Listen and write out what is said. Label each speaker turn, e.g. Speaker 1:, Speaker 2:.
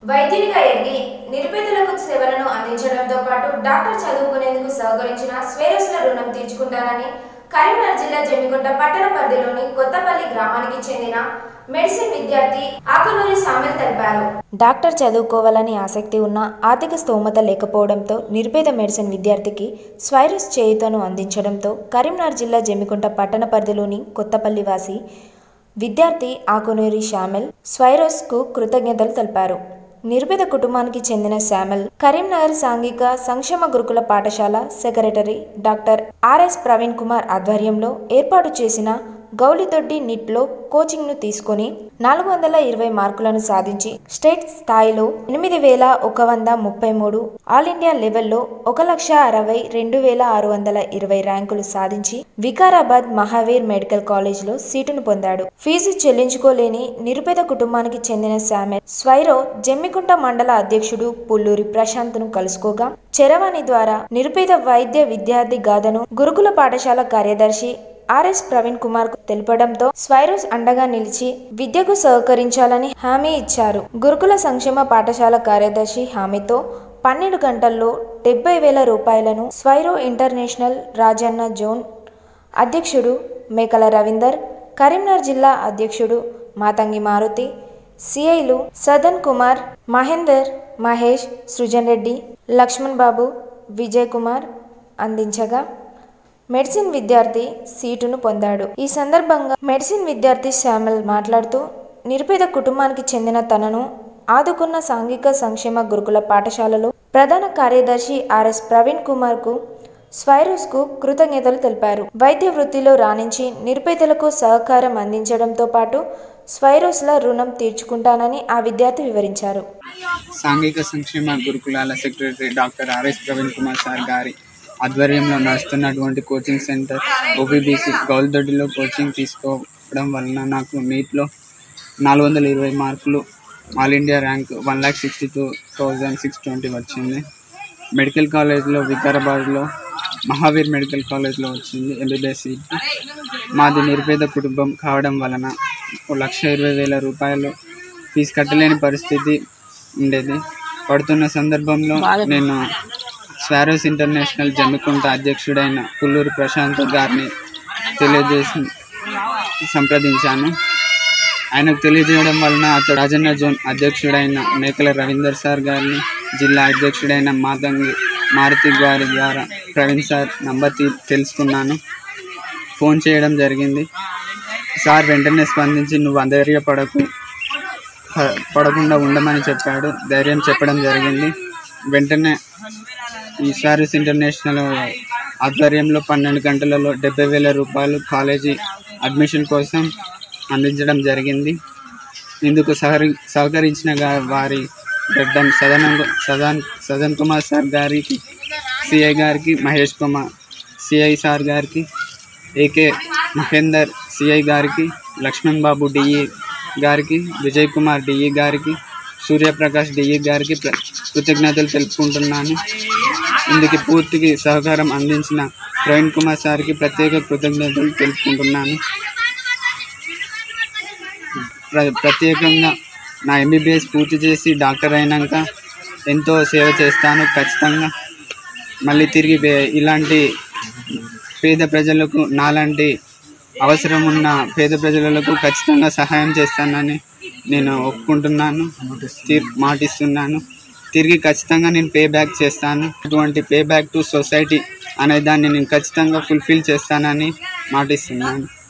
Speaker 1: వైద్యునిగా ఎదిగి నిరుపేదలకు సేవలను అందించడంతో పాటు డాక్టర్ చదువుకునేందుకు సహకరించిన స్వేరస్ల రుణం తీర్చుకుంటానని కరీంనగర్ జిల్లా జమ్మిగుంట పట్టణ పరిధిలోని కొత్తపల్లి గ్రామానికి చెందిన మెడిసిన్ విద్యార్థి ఆకునూరి సామెల్ తెలిపారు డాక్టర్ చదువుకోవాలని ఆసక్తి ఉన్న ఆర్థిక స్తోమత లేకపోవడంతో నిరుపేద మెడిసిన్ విద్యార్థికి స్వైరస్ చేయుతను అందించడంతో కరీంనగర్ జిల్లా జమ్మికుంట పట్టణ పరిధిలోని కొత్తపల్లి వాసి విద్యార్థి ఆకునూరి శ్యామెల్ స్వైరోస్కు కృతజ్ఞతలు తెలిపారు నిరుపేద కుటుంబానికి చెందిన శ్యామెల్ కరీంనగర్ సాంఘిక సంక్షేమ గురుకుల పాఠశాల secretary doctor R S Praveen Kumar ఆధ్వర్యంలో ఏర్పాటు చేసిన గౌలిదొడ్డి నిట్లో కోచింగ్ను తీసుకొని నాలుగు వందల ఇరవై మార్కులను సాధించి స్టేట్ స్థాయిలో ఎనిమిది వేల ఒక వంద ముప్పై మూడు ఆల్ ఇండియా లెవెల్లో ఒక లక్ష అరవై రెండు వేల ఆరు వందల ఇరవై ర్యాంకులు సాధించి వికారాబాద్ మహావీర్ మెడికల్ కాలేజ్లో సీటును పొందాడు ఫీజు చెల్లించుకోలేని నిరుపేద కుటుంబానికి చెందిన శామెల్ స్వైరో జమ్మికుంట మండల అధ్యక్షుడు పుల్లూరి ప్రశాంత్ను కలుసుకోగా చెరవాణి ద్వారా నిరుపేద వైద్య విద్యార్థి గాథను గురుకుల పాఠశాల కార్యదర్శి ఆర్ఎస్ ప్రవీణ్ కుమార్ కు తెలపడంతో స్వైరోస్ అండగా నిలిచి విద్యకు సహకరించాలని హామీ ఇచ్చారు గురుకుల సంక్షేమ పాఠశాల కార్యదర్శి హామీతో పన్నెండు గంటల్లో డెబ్బై వేల రూపాయలను స్వైరో ఇంటర్నేషనల్ రాజన్న జోన్ అధ్యక్షుడు మేకల రవీందర్ కరీంనగర్ జిల్లా అధ్యక్షుడు మాతంగి మారుతి సిఐలు సదన్ కుమార్ మహేందర్ మహేష్ సృజన్ రెడ్డి లక్ష్మణ్ బాబు విజయ్ కుమార్ అందించగా మెడిసిన్ విద్యార్థి సీటును పొందాడు ఈ సందర్భంగా మెడిసిన్ విద్యార్థి శ్యామల్ మాట్లాడుతూ నిరుపేద కుటుంబానికి చెందిన తనను ఆదుకున్న సాంఘిక సంక్షేమ గురుకుల పాఠశాలలో ప్రధాన కార్యదర్శి ఆర్ఎస్ ప్రవీణ్ కుమార్ కు స్వైరస్ కు కృతజ్ఞతలు తెలిపారు వైద్య వృత్తిలో రాణించి నిరుపేదలకు సహకారం అందించడంతో పాటు స్వైరోస్ల రుణం తీర్చుకుంటానని ఆ విద్యార్థి వివరించారు
Speaker 2: సాంఘిక సంక్షేమ గురుకులాల secretary doctor R S Praveen Kumar sir గారి ఆధ్వర్యంలో నడుస్తున్నటువంటి కోచింగ్ సెంటర్ ఓబీబీసీ గౌల్దొడ్డిలో కోచింగ్ తీసుకోవడం వలన నాకు నీట్లో నాలుగు వందల ఇరవై మార్కులు all India rank one lakh sixty two thousand six twenty వచ్చింది మెడికల్ కాలేజ్లో వికారాబాద్లో మహావీర్ మెడికల్ కాలేజ్లో వచ్చింది ఎంబీబీఎస్ సీట్ మాది నిరుపేద కుటుంబం కావడం వలన ఒక లక్ష ఇరవై వేల రూపాయలు ఫీజు కట్టలేని పరిస్థితి ఉండేది పడుతున్న సందర్భంలో నేను స్వారోస్ ఇంటర్నేషనల్ జమ్మికుంట అధ్యక్షుడైన పుల్లూరి ప్రశాంత్ గారిని తెలియజేసి సంప్రదించాను ఆయనకు తెలియజేయడం వలన అతడు రాజన్న జోన్ అధ్యక్షుడైన మేకల రవీందర్ సార్ గారిని జిల్లా అధ్యక్షుడైన మాతంగి మారుతి గారి ద్వారా ప్రవీణ్ సార్ నంబర్ తీ తెలుసుకున్నాను ఫోన్ చేయడం జరిగింది సార్ వెంటనే స్పందించి నువ్వు అధైర్యపడకు ప- పడకుండా ఉండమని చెప్పాడు ధైర్యం చెప్పడం జరిగింది వెంటనే ఈ సారీస్ ఇంటర్నేషనల్ ఆధ్వర్యంలో పన్నెండు గంటలలో డెబ్బై వేల రూపాయలు కాలేజీ అడ్మిషన్ కోసం అందించడం జరిగింది ఇందుకు సహరి సహకరించిన గా- వారి గడ్డం సదన్ సదన్ సదన్ కుమార్ సార్ గారికి సిఐ గారికి మహేష్ కుమార్ సిఐ సార్ గారికి ఏకే మహేందర్ సిఐ గారికి లక్ష్మణ్ బాబు డిఈ గారికి విజయ్ కుమార్ డిఈ గారికి సూర్యప్రకాష్ డిఈ గారికి ప్ర- కృతజ్ఞతలు తెలుపుకుంటున్నాను ఇందుకు పూర్తికి సహకారం అందించిన ప్రవీణ్ కుమార్ సార్కి ప్రత్యేక కృతజ్ఞతలు తెలుపుకుంటున్నాను ప్ర- ప్రత్యేకంగా నా ఎంబీబీఎస్ పూర్తి చేసి డాక్టర్ అయినాక ఎంతో సేవ చేస్తాను ఖచ్చితంగా మళ్ళీ తిరిగి వే- ఇలాంటి పేద ప్రజలకు నాలాంటి అవసరం ఉన్న పేద ప్రజలకు ఖచ్చితంగా సహాయం చేస్తానని నేను ఒప్పుకుంటున్నాను తీర్- మాటిస్తున్నాను తిరిగి ఖచ్చితంగా నేను పే బ్యాక్ చేస్తాను అటువంటి పే బ్యాక్ టు సొసైటీ అనే దాన్ని నేను ఖచ్చితంగా ఫుల్ఫిల్ చేస్తానని మాటిస్తున్నాను